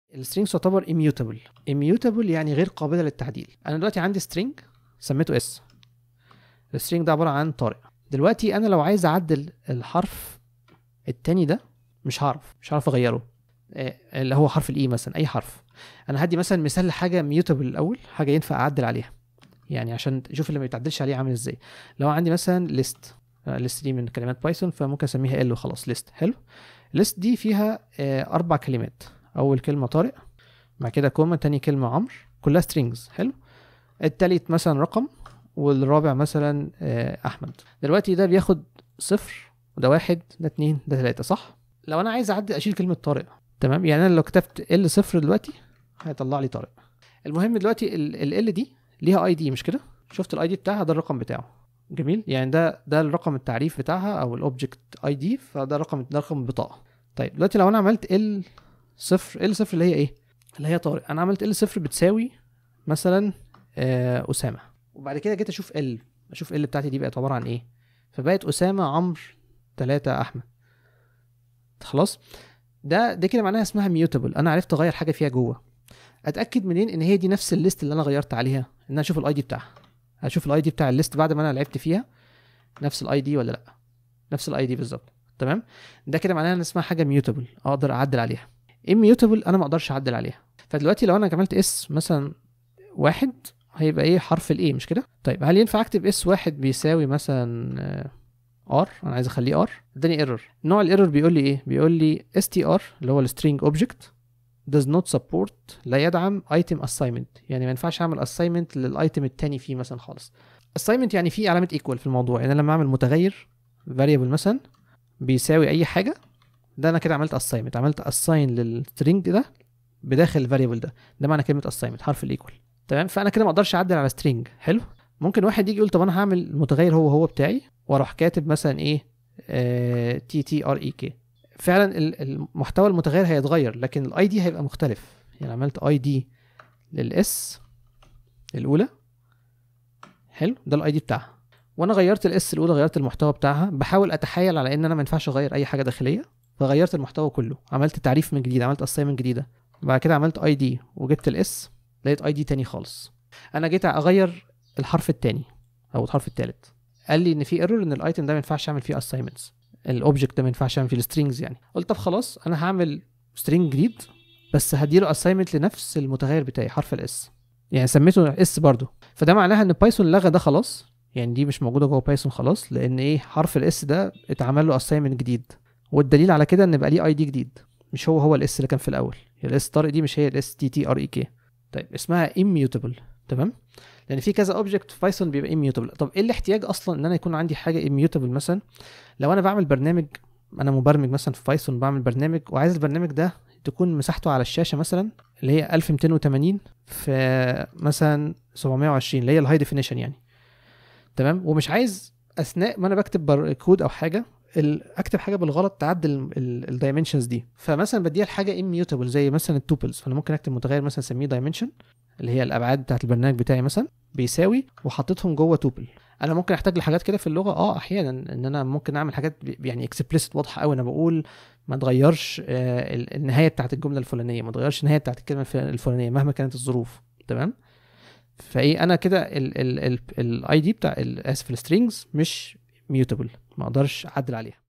السترينجز تعتبر immutable immutable يعني غير قابله للتعديل انا دلوقتي عندي string سميته اس السترينج ده عباره عن طارق دلوقتي انا لو عايز اعدل الحرف التاني ده مش هعرف مش هعرف اغيره آه، اللي هو حرف الاي مثلا اي حرف انا هدي مثلا مثال لحاجه ميوتابل الاول حاجه ينفع اعدل عليها يعني عشان تشوف اللي ما بيتعدلش عليه عامل ازاي لو عندي مثلا ليست ليست دي من كلمات بايثون فممكن اسميها ال وخلاص ليست حلو ليست دي فيها آه، اربع كلمات اول كلمه طارق بعد كده كوما تاني كلمه عمرو كلها سترينجز حلو التالت مثلا رقم والرابع مثلا آه، احمد دلوقتي ده بياخد صفر وده واحد ده اتنين ده تلاته صح لو انا عايز اعدل اشيل كلمه طارق تمام يعني انا لو كتبت ال صفر دلوقتي هيطلع لي طارق المهم دلوقتي ال ال دي ليها اي دي مش كده شفت الاي دي بتاعها ده الرقم بتاعه جميل يعني ده ده الرقم التعريف بتاعها او الاوبجكت اي دي فده رقم ده رقم البطاقه طيب دلوقتي لو انا عملت ال صفر ال صفر اللي هي ايه اللي هي طارق انا عملت ال صفر بتساوي مثلا آه اسامه وبعد كده جيت اشوف ال اشوف ال بتاعتي دي بقت عباره عن ايه فبقت اسامه عمرو ثلاثة احمد خلاص ده ده كده معناها اسمها ميوتابل انا عرفت اغير حاجه فيها جوه اتاكد منين ان هي دي نفس الليست اللي انا غيرت عليها ان انا اشوف الاي دي بتاعها اشوف الاي دي بتاع الليست بعد ما انا لعبت فيها نفس الاي دي ولا لا نفس الاي دي بالظبط تمام ده كده معناها ان اسمها حاجه ميوتابل اقدر اعدل عليها اميوتابل انا ما اقدرش اعدل عليها فدلوقتي لو انا عملت اس مثلا واحد هيبقى ايه حرف الاي مش كده طيب هل ينفع اكتب اس واحد بيساوي مثلا ار انا عايز اخليه ار اداني ايرور نوع الايرور بيقول لي ايه بيقول لي str اللي هو السترينج اوبجكت does not support لا يدعم item assignment يعني ما ينفعش اعمل assignment للايتم التاني فيه مثلا خالص assignment يعني في علامه equal في الموضوع يعني أنا لما اعمل متغير variable مثلا بيساوي اي حاجه ده انا كده عملت assignment عملت assign للسترينج ده بداخل الفاريبل ده ده معنى كلمه assignment حرف الايكوال تمام فانا كده ما اقدرش اعدل على string حلو ممكن واحد يجي يقول طب انا هعمل المتغير هو هو بتاعي واروح كاتب مثلا ايه تي تي ار اي كي فعلا ال- المحتوى المتغير هيتغير لكن الاي دي هيبقى مختلف يعني عملت اي دي للاس الاولى حلو ده الاي دي بتاعها وانا غيرت الاس الاولى غيرت المحتوى بتاعها بحاول اتحايل على ان انا ما ينفعش اغير اي حاجه داخليه فغيرت المحتوى كله عملت تعريف من جديد عملت اسايمنت جديده بعد كده عملت اي دي وجبت الاس لقيت اي دي تاني خالص انا جيت اغير الحرف التاني او الحرف التالت قال لي ان في ايرور ان الايتم ده ما ينفعش اعمل فيه اساينمنتس الاوبجكت ده ما ينفعش اعمل فيه السترينجز يعني قلت طب خلاص انا هعمل سترينج جديد بس هديله اساينمنت لنفس المتغير بتاعي حرف الاس يعني سميته اس برضو فده معناها ان بايثون لغى ده خلاص يعني دي مش موجوده جوه بايثون خلاص لان ايه حرف الاس ده اتعمل له اساينمنت جديد والدليل على كده ان بقى ليه اي دي جديد مش هو هو الاس اللي كان في الاول الاس طارق دي مش هي الاس تي تي ار اي كي طيب اسمها immutable تمام لان في كذا اوبجكت في بايثون بيبقى immutable طب ايه الاحتياج اصلا ان انا يكون عندي حاجه immutable مثلا لو انا بعمل برنامج انا مبرمج مثلا في بايثون بعمل برنامج وعايز البرنامج ده تكون مساحته على الشاشه مثلا اللي هي 1280 في مثلا 720 اللي هي الهاي ديفينيشن يعني تمام ومش عايز اثناء ما انا بكتب بر- كود او حاجه ال- اكتب حاجه بالغلط تعدل الدايمنشنز دي فمثلا بديها لحاجه immutable زي مثلا التوبلز فانا ممكن اكتب متغير مثلا اسميه دايمنشن اللي هي الابعاد بتاعت البرنامج بتاعي مثلا بيساوي وحطيتهم جوه توبل انا ممكن احتاج لحاجات كده في اللغه اه احيانا ان انا ممكن اعمل حاجات ب- يعني اكسبليسيت واضحه قوي انا بقول ما تغيرش آه، ال- النهايه بتاعت الجمله الفلانيه ما تغيرش النهايه بتاعت الكلمه الف- الفلانيه مهما كانت الظروف تمام فايه انا كده الاي دي بتاع ال- اسف السترينجز مش ميوتابل ما اقدرش اعدل عليها